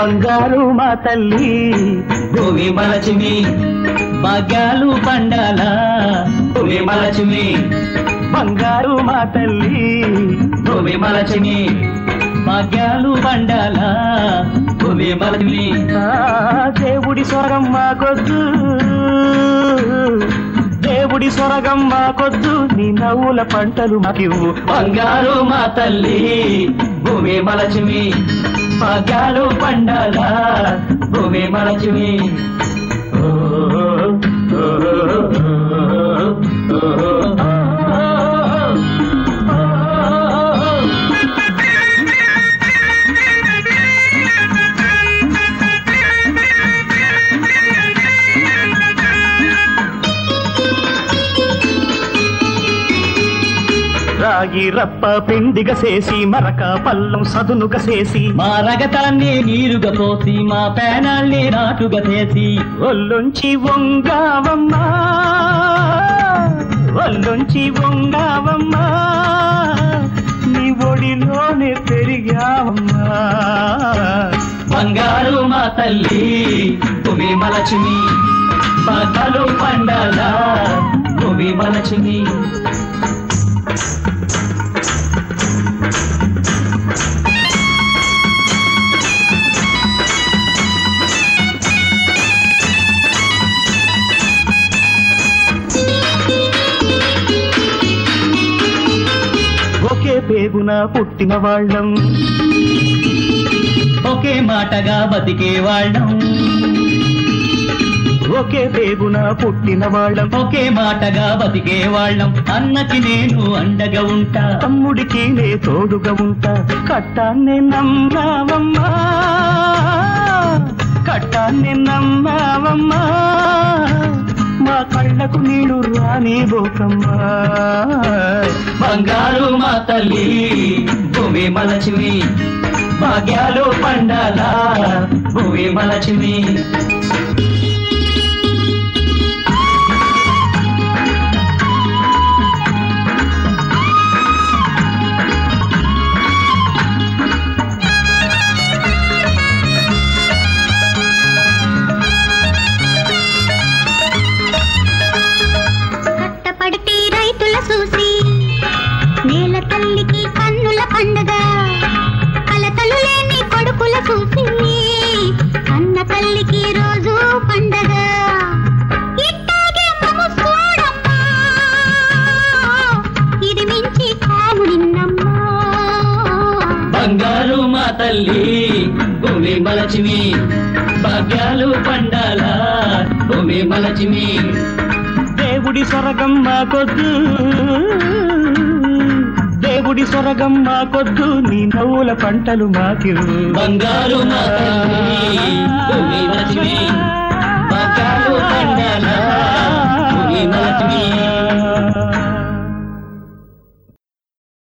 బంగారు మా తల్లి భూమి మలచిమి భాగ్యాలు పండాల భూమి మలచిమి బంగారు మా తల్లి భూమి మలచిమి భాగ్యాలు పండాల భూమి మలచిమి ఆ, దేవుడి స్వరం మాకొద్దు దేవుడి స్వరగం మాకొద్దు నీ నవ్వుల పంటలు మాకివ్వు బంగారు మా తల్లి భూమి మలచిమి భాగ్యాలు పండాల భూమి మలచిమి ఓ, ఓ, ఓ, ఓ, రాగి రప్ప పిండిగ చేసి మరక పల్లం సదునుగ చేసి మా రగతాన్ని నీరుగా పోసి మా పేనాల్ని నాటుగా చేసి ఒళ్ళుంచి వంగావమ్మా ఒళ్ళుంచి వంగావమ్మా నీ ఒడిలోనే పెరిగావమ్మా బంగారు మా తల్లి భూమి మలచిమి పగలు పండాల భూమి మలచిమి ఒకే పేగున పుట్టిన వాళ్ళం ఒకే మాటగా బతికే వాళ్ళం ఒకే పేగున పుట్టిన వాళ్ళం ఒకే మాటగా బతికే వాళ్ళం అన్నకి నేను అండగా ఉంటా తమ్ముడికి నే తోడుగా ఉంటా కట్టాన్ని నమ్మావమ్మా కట్టాన్ని నమ్మావమ్మా మా కళ్ళకు నీళ్ళు రాని బోకమ్మా బంగారు మా తల్లి భూమి మలచిమి భాగ్యాలు పండాల భూమి మలచిమి కట్టపడితే రైతుల చూసి నేల తల్లికి కన్నుల పండుగ కలతలు లేని కొడుకుల చూసి కన్న తల్లికి రోజు పండగ ఇట్టాగే మము చూడమ్మా ఇది మించి కాము నిన్నమ్మా బంగారు మా తల్లి భూమి మలచిమి భాగ్యాలు పండాల భూమి మలచిమి దేవుడి స్వరగం మాకొద్దు దేవుడి స్వరగం మాకొద్దు నీ నవ్వుల పంటలు మాకిరు బంగారు మా తల్లి భూమి మలచిమి